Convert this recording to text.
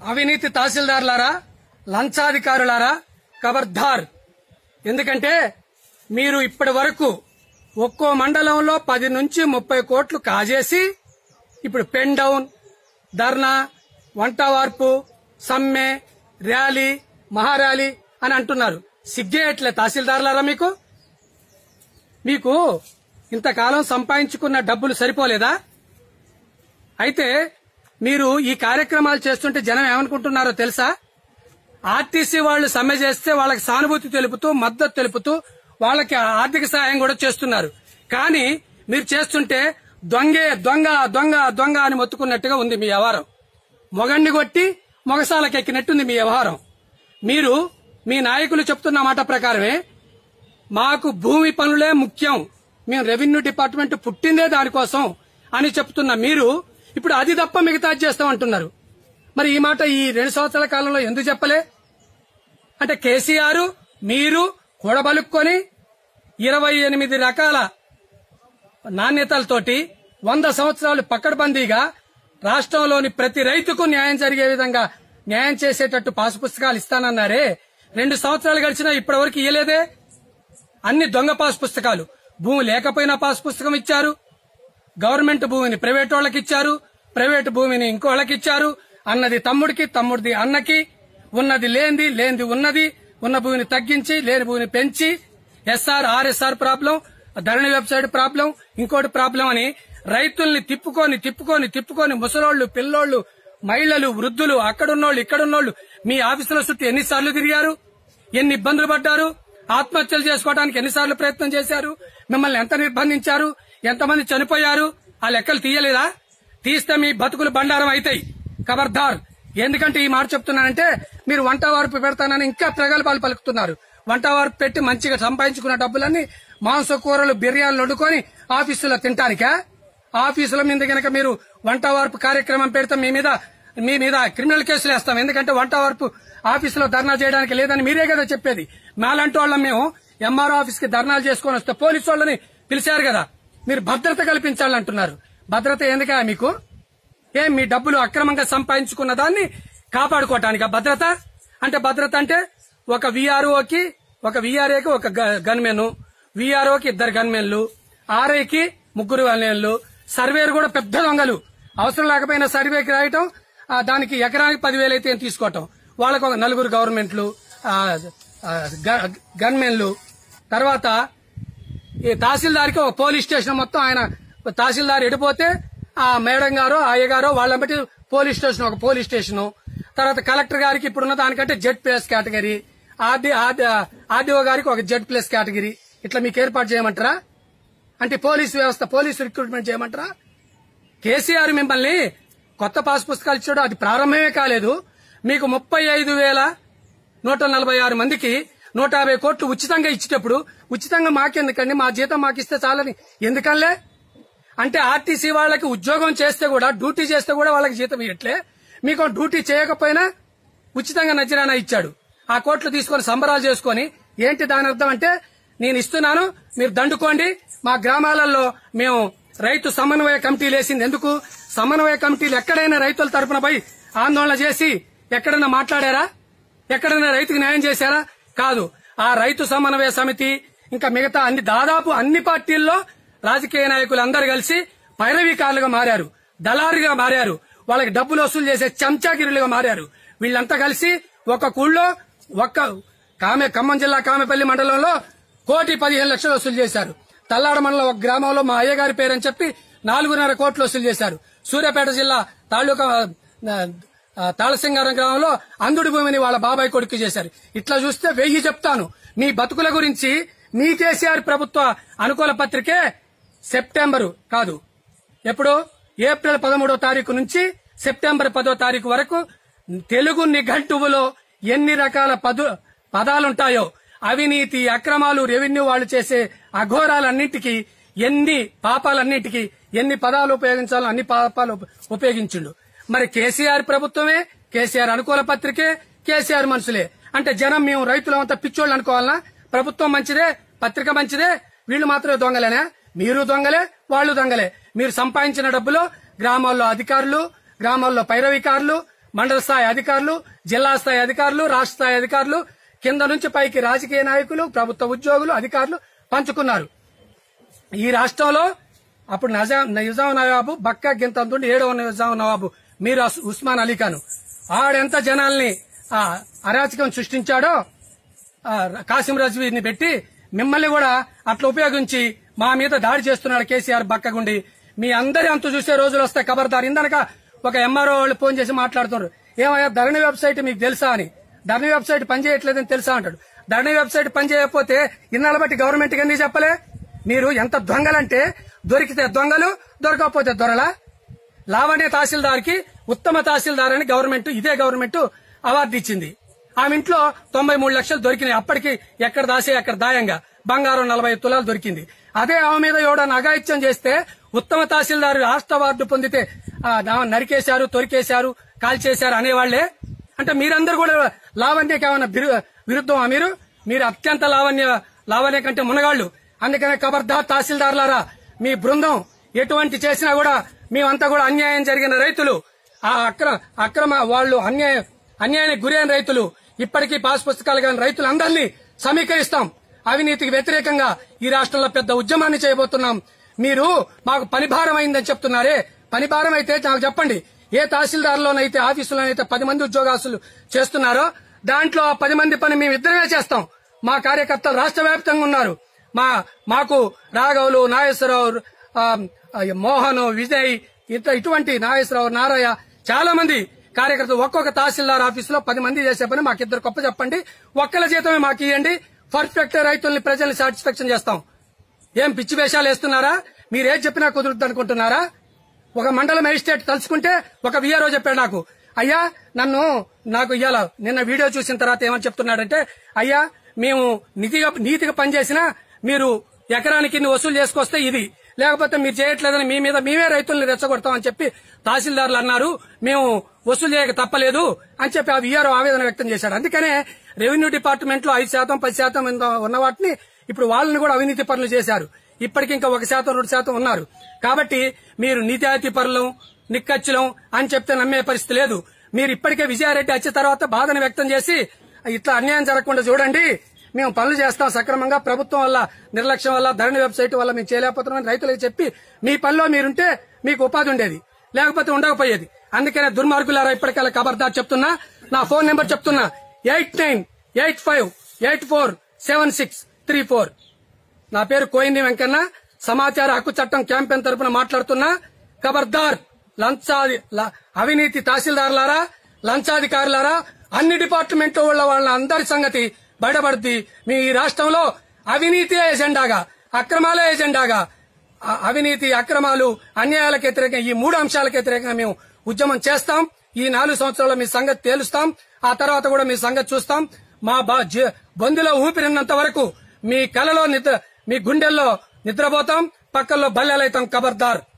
అవినీతి తహసీల్దార్లారా లంచాధికారులారా ఖబర్దార్ ఎందుకంటే మీరు ఇప్పటి వరకు ఒక్కో మండలంలో పది నుంచి ముప్పై కోట్లు కాజేసి ఇప్పుడు పెన్ డౌన్ ధర్నా వంట వార్పు సమ్మె ర్యాలీ మహార్యాలీ అని అంటున్నారు సిగ్గేయట్లే తహసీల్దార్లారా మీకు మీకు ఇంతకాలం సంపాదించుకున్న డబ్బులు సరిపోలేదా అయితే మీరు ఈ కార్యక్రమాలు చేస్తుంటే జనం ఏమనుకుంటున్నారో తెలుసా ఆర్టీసీ వాళ్ళు సమ్మె చేస్తే వాళ్ళకి సానుభూతి తెలుపుతూ మద్దతు తెలుపుతూ వాళ్ళకి ఆర్థిక సహాయం కూడా చేస్తున్నారు కానీ మీరు చేస్తుంటే దొంగే దొంగ దొంగ దొంగ అని మొత్తుకున్నట్టుగా ఉంది మీ వ్యవహారం మొగండి కొట్టి మొగసాలకెక్కినట్టుంది మీ వ్యవహారం మీరు మీ నాయకులు చెప్తున్న మాట ప్రకారమే మాకు భూమి పనులే ముఖ్యం మేము రెవెన్యూ డిపార్ట్మెంట్ పుట్టిందే దానికోసం అని చెప్తున్న మీరు ఇప్పుడు అది తప్ప మిగతా చేస్తాం అంటున్నారు మరి ఈ మాట ఈ రెండు సంవత్సరాల కాలంలో ఎందుకు చెప్పలే అంటే కేసీఆర్ మీరు కూడబలుక్కొని ఇరవై ఎనిమిది రకాల నాణ్యతలతోటి వంద సంవత్సరాలు పక్కడబందీగా రాష్ట్రంలోని ప్రతి రైతుకు న్యాయం జరిగే విధంగా న్యాయం చేసేటట్టు పాసు పుస్తకాలు ఇస్తానన్నారే రెండు సంవత్సరాలు గడిచినా ఇప్పటివరకు ఇయ్యలేదే అన్ని దొంగ పాస్ పుస్తకాలు భూమి లేకపోయినా పాస్ పుస్తకం ఇచ్చారు గవర్నమెంట్ భూమిని ప్రైవేట్ వాళ్ళకి ఇచ్చారు ప్రైవేట్ భూమిని ఇంకోళ్ళకి ఇచ్చారు అన్నది తమ్ముడికి తమ్ముడిది అన్నకి ఉన్నది లేనిది లేనిది ఉన్నది ఉన్న భూమిని తగ్గించి లేని భూమిని పెంచి SR RSR problem Dharani website problem ఇంకోటి ప్రాబ్లం అని రైతుల్ని తిప్పుకొని తిప్పుకొని తిప్పుకొని ముసలోళ్లు పిల్లోళ్లు మహిళలు వృద్ధులు అక్కడున్నోళ్లు ఇక్కడున్నోళ్లు మీ ఆఫీసుల చుట్టూ ఎన్నిసార్లు తిరిగారు ఎన్ని ఇబ్బందులు పడ్డారు ఆత్మహత్యలు చేసుకోవడానికి ఎన్నిసార్లు ప్రయత్నం చేశారు మిమ్మల్ని ఎంత నిర్బంధించారు ఎంతమంది చనిపోయారు ఆ లెక్కలు తీయలేదా తీస్తే మీ బతుకులు బండారం అవుతాయి ఖబర్దార్ ఎందుకంటే ఈ మాట చెప్తున్నానంటే మీరు వంట వార్పు పెడతానని ఇంకా ప్రగల్భాలు పలుకుతున్నారు వంట వార్పు పెట్టి మంచిగా సంపాదించుకున్న డబ్బులన్నీ మాంస కూరలు బిర్యానీలు వండుకొని ఆఫీసులో తింటానికా ఆఫీసుల మీద గనక మీరు వంట వార్పు కార్యక్రమం పెడితే మీ మీద మీ మీద క్రిమినల్ కేసులు వేస్తాం ఎందుకంటే వంట వార్పు ఆఫీసులో ధర్నా చేయడానికి లేదని మీరే కదా చెప్పేది మాలాంటి వాళ్ళం మేము ఎంఆర్ఓ ఆఫీస్ కి ధర్నాలు చేసుకొని వస్తే పోలీసు వాళ్ళని పిలిచారు కదా మీరు భద్రత కల్పించాలంటున్నారు భద్రత ఎందుకా మీకు ఏం మీ డబ్బులు అక్రమంగా సంపాదించుకున్న దాన్ని కాపాడుకోవటానికి భద్రత అంటే భద్రత అంటే ఒక విఆర్ఓకి ఒక విఆర్ఏకి ఒక గన్మెన్ విఆర్ఓకి ఇద్దరు గన్మెన్లు ఆర్ఐకి ముగ్గురు గన్మెన్లు సర్వేరు కూడా పెద్ద దొంగలు అవసరం లేకపోయినా సర్వేకి రాయటం ఆ, దానికి ఎకరానికి పదివేలు అయితే తీసుకోవటం వాళ్ళకు ఒక నలుగురు గవర్నమెంట్లు ఆ, ఆ, గ- గన్మెన్లు తర్వాత ఈ తహసీల్దార్కి ఒక పోలీస్ స్టేషన్ మొత్తం ఆయన తహసీల్దార్ ఎడిపోతే ఆ మేడం గారు ఆ అయ్యగారో వాళ్ళని బట్టి పోలీస్ స్టేషన్ ఒక పోలీస్ స్టేషన్ తర్వాత కలెక్టర్ గారికి ఇప్పుడున్న దానికంటే Z plus category RD RDO గారికి ఒక జెడ్ ప్లస్ కేటగిరీ ఇట్లా మీకు ఏర్పాటు చేయమంటారా అంటే పోలీస్ వ్యవస్థ పోలీస్ రిక్రూట్మెంట్ చేయమంటారా కేసీఆర్ మిమ్మల్ని కొత్త పాస్ పుస్తకాలు ఇచ్చాడు అది ప్రారంభమే కాలేదు మీకు ముప్పై ఐదు వేల నూట నలభై ఆరు మందికి నూట యాభై కోట్లు ఉచితంగా ఇచ్చేటప్పుడు ఉచితంగా మాకెందుకండి మా జీతం మాకు ఇస్తే చాలని ఎందుకనిలే అంటే ఆర్టీసీ వాళ్ళకి ఉద్యోగం చేస్తే కూడా డ్యూటీ చేస్తే కూడా వాళ్ళకి జీతం ఇవ్వట్లే మీకు డ్యూటీ చేయకపోయినా ఉచితంగా నజరానా ఇచ్చాడు ఆ కోట్లు తీసుకొని సంబరాలు చేసుకొని ఏంటి దాని అర్థం అంటే నేను ఇస్తున్నాను మీరు దండుకోండి మా గ్రామాలలో మేము రైతు సమన్వయ కమిటీలు వేసింది ఎందుకు సమన్వయ కమిటీలు ఎక్కడైనా రైతుల తరపున పోయి ఆందోళన చేసి ఎక్కడైనా మాట్లాడారా ఎక్కడైనా రైతుకు న్యాయం చేశారా కాదు ఆ రైతు సమన్వయ సమితి ఇంకా మిగతా అన్ని దాదాపు అన్ని పార్టీల్లో రాజకీయ నాయకులు అందరు కలిసి పైరవీకారులుగా మారారు దళారుగా మారారు వాళ్ళకి డబ్బులు వసూలు చేసే చెంచాగిరులుగా మారారు వీళ్ళంతా కలిసి ఒక కూళ్ళో ఒక్క కామె ఖమ్మం జిల్లా కామెపల్లి మండలంలో కోటి పదిహేను లక్షలు వసూలు చేశారు తల్లాడ మండలం ఒక గ్రామంలో మా అయ్యగారి పేరని చెప్పి నాలుగున్నర కోట్లు వసూలు చేశారు సూర్యాపేట జిల్లా తాలూకా ఆ, ఆ, తాళసింగారం గ్రామంలో అందుడి భూమిని వాళ్ళ బాబాయ్ కొడుకు చేశారు ఇట్లా చూస్తే వెయ్యి చెప్తాను మీ బతుకుల గురించి మీ కేసీఆర్ ప్రభుత్వ అనుకూల పత్రికే సెప్టెంబరు కాదు ఎప్పుడు ఏప్రిల్ పదమూడో తారీఖు నుంచి సెప్టెంబర్ పదో తారీఖు వరకు తెలుగు నిఘంటువులో ఎన్ని రకాల పదు పదాలుంటాయో అవినీతి అక్రమాలు రెవెన్యూ వాళ్ళు చేసే అఘోరాలన్నింటికి ఎన్ని పాపాలన్నింటికి ఎన్ని పదాలు ఉపయోగించాలో అన్ని పాపాలు ఉప- ఉపయోగించిండు మరి కేసీఆర్ ప్రభుత్వమే కేసీఆర్ అనుకూల పత్రికే కేసీఆర్ మనుషులే అంటే జనం మేము రైతులమంతా పిచ్చోళ్ళు అనుకోవాలనా ప్రభుత్వం మంచిదే పత్రిక మంచిదే వీళ్ళు మాత్రమే దొంగలేనా మీరు దొంగలే వాళ్ళు దొంగలే మీరు సంపాదించిన డబ్బులో గ్రామాల్లో అధికారులు గ్రామాల్లో పైరవికారులు మండల స్థాయి అధికారులు జిల్లా స్థాయి అధికారులు రాష్ట్ర స్థాయి అధికారులు కింద నుంచి పైకి రాజకీయ నాయకులు ప్రభుత్వ ఉద్యోగులు అధికారులు పంచుకున్నారు ఈ రాష్ట్రంలో అప్పుడు నజాం నిజాం నవాబు బక్క గింతంతుండి ఏడవ నిజాం నవాబు మీరు అస్- ఉస్మాన్ అలీ ఖాన్ ఆడెంత జనాల్ని ఆ, అరాచకం సృష్టించాడో ఆ, కాసిం రజ్వీని పెట్టి మిమ్మల్ని కూడా అట్లా ఉపయోగించి మా మీద దాడి చేస్తున్నాడు కేసీఆర్ బక్కగుండి మీ అందరి అంతు చూసే రోజులు వస్తాయి ఖబర్దార్ ఇందనక ఒక ఎంఆర్ఓ వాళ్ళు ఫోన్ చేసి మాట్లాడుతున్నారు ఏమయ్యా ధరణి వెబ్సైట్ మీకు తెలుసా అని ధరణి వెబ్సైట్ పనిచేయట్లేదని తెలుసా అంటాడు ధరణి వెబ్సైట్ పనిచేయకపోతే ఇన్నాళ్ళ బట్టి గవర్నమెంట్ కి ఎందుకు చెప్పలే మీరు ఎంత దొంగలంటే దొరికితే దొంగలు దొరకకపోతే దొరలా లావణ్య తహసీల్దార్ కి ఉత్తమ తహసీల్దార్ అని గవర్నమెంట్ ఇదే గవర్నమెంట్ అవార్డు ఇచ్చింది ఆమె ఇంట్లో తొంభై మూడు లక్షలు దొరికినాయి అప్పటికి ఎక్కడ దాసే అక్కడ దాయంగా బంగారం నలభై తులాలు దొరికింది అదే ఆమె మీద ఎవడన్నా అఘాయిత్యం చేస్తే ఉత్తమ తహసీల్దార్ రాష్ట్ర అవార్డు పొందితే ఆ, నా- నరికేశారు తొరికేశారు కాల్చేశారు అనేవాళ్లే అంటే మీరందరూ కూడా లావణ్యకి ఏమైనా విరు- విరుద్ధమా మీరు మీరు అత్యంత లావణ్య లావణ్య కంటే మునగాళ్లు అందుకనే ఖబర్దార్ తహసీల్దార్లారా మీ బృందం ఎటువంటి చేసినా కూడా మేమంతా కూడా అన్యాయం జరిగిన రైతులు ఆ అక్రమ అక్రమ వాళ్ళు అన్యాయం అన్యాయానికి గురైన రైతులు ఇప్పటికీ పాస్ పుస్తకాలు కాని రైతులందరినీ సమీకరిస్తాం అవినీతికి వ్యతిరేకంగా ఈ రాష్ట్రంలో పెద్ద ఉద్యమాన్ని చేయబోతున్నాం మీరు మాకు పని భారం అయిందని చెప్తున్నారే పని భారం అయితే నాకు చెప్పండి ఏ తహసీల్దార్లోనైతే ఆఫీసులోనైతే పది మంది ఉద్యోగాస్తులు చేస్తున్నారో దాంట్లో ఆ పది మంది పని మేము ఇద్దరమే చేస్తాం మా కార్యకర్తలు రాష్ట్ర వ్యాప్తంగా ఉన్నారు మా మాకు రాఘవులు నాగేశ్వరరావు ఆ, ఆ, మోహన్ విజయ్ ఇత- ఇటువంటి నాగేశ్వరరావు నారయ్య చాలా మంది కార్యకర్తలు ఒక్కొక్క తహసీల్దార్ ఆఫీసులో పది మంది చేసే పని మాకు ఇద్దరు గొప్ప చెప్పండి ఒక్కల జీతమే మాకు ఇవ్వండి పర్ఫెక్ట్ రైతుల్ని ప్రజల్ని సాటిస్ఫాక్షన్ చేస్తాం ఏం పిచ్చి వేషాలు వేస్తున్నారా మీరేం చెప్పినా కుదురుద్ది అనుకుంటున్నారా ఒక మండల మేజిస్ట్రేట్ తలుచుకుంటే ఒక విఆర్ఓ చెప్పాడు నాకు అయ్యా నన్ను నాకు ఇయ్యాల నిన్న వీడియో చూసిన తర్వాత ఏమని చెప్తున్నాడంటే అయ్యా మేము నీతిగా నీతిగా పనిచేసినా మీరు ఎకరానికి ఇన్ని వసూలు చేసుకొస్తే ఇది లేకపోతే మీరు చేయట్లేదని మీ మీద మేమే రైతుల్ని రెచ్చగొడతామని చెప్పి తహసీల్దార్లు అన్నారు మేము వసూలు చేయక తప్పలేదు అని చెప్పి ఆ విఆర్ఓ ఆవేదన వ్యక్తం చేశాడు అందుకనే రెవెన్యూ డిపార్ట్మెంట్ లో ఐదు శాతం పది శాతం ఉన్న- ఉన్న వాటిని ఇప్పుడు వాళ్ళని కూడా అవినీతి పనులు చేశారు ఇప్పటికి ఇంకా ఒక శాతం రెండు శాతం ఉన్నారు కాబట్టి మీరు నిజాయితీ పరులం నిక్కచ్చులం అని చెప్తే నమ్మే పరిస్థితి లేదు మీరు ఇప్పటికే విజయారెడ్డి వచ్చిన తర్వాత బాధను వ్యక్తం చేసి ఇట్లా అన్యాయం జరగకుండా చూడండి మేము పనులు చేస్తాం సక్రమంగా ప్రభుత్వం వల్ల నిర్లక్ష్యం వల్ల ధరణి వెబ్సైట్ వల్ల మేము చేయలేకపోతున్నామని రైతులకు చెప్పి మీ పనిలో మీరుంటే మీకు ఉపాధి ఉండేది లేకపోతే ఉండకపోయేది అందుకనే దుర్మార్గులారా ఇప్పటికల్లా ఖబర్దార్ చెప్తున్నా నా ఫోన్ నెంబర్ చెప్తున్నా eight nine eight five eight four seven six three four నా పేరు కోయింది వెంకన్న సమాచార హక్కు చట్టం క్యాంపెయిన్ తరపున మాట్లాడుతున్నా ఖబర్దార్ లంచాది ల- అవినీతి తహసీల్దార్లారా లంచాధికారులారా అన్ని డిపార్ట్మెంట్ వాళ్ళ వాళ్ళ అందరి సంగతి బయటపడుద్ది మీ ఈ రాష్ట్రంలో అవినీతి ఎజెండాగా అక్రమాలే ఎజెండాగా అ- అవినీతి అక్రమాలు అన్యాయాలకు వ్యతిరేకంగా ఈ మూడు అంశాలకు వ్యతిరేకంగా మేము ఉద్యమం చేస్తాం ఈ నాలుగు సంవత్సరాల్లో మీ సంగతి తేలుస్తాం ఆ తర్వాత కూడా మీ సంగతి చూస్తాం మా బా- జ- బొందులో ఊపిరినంత వరకు మీ కలలో నిద్ర మీ గుండెల్లో నిద్రపోతాం పక్కల్లో బల్లెలైతాం ఖబర్దార్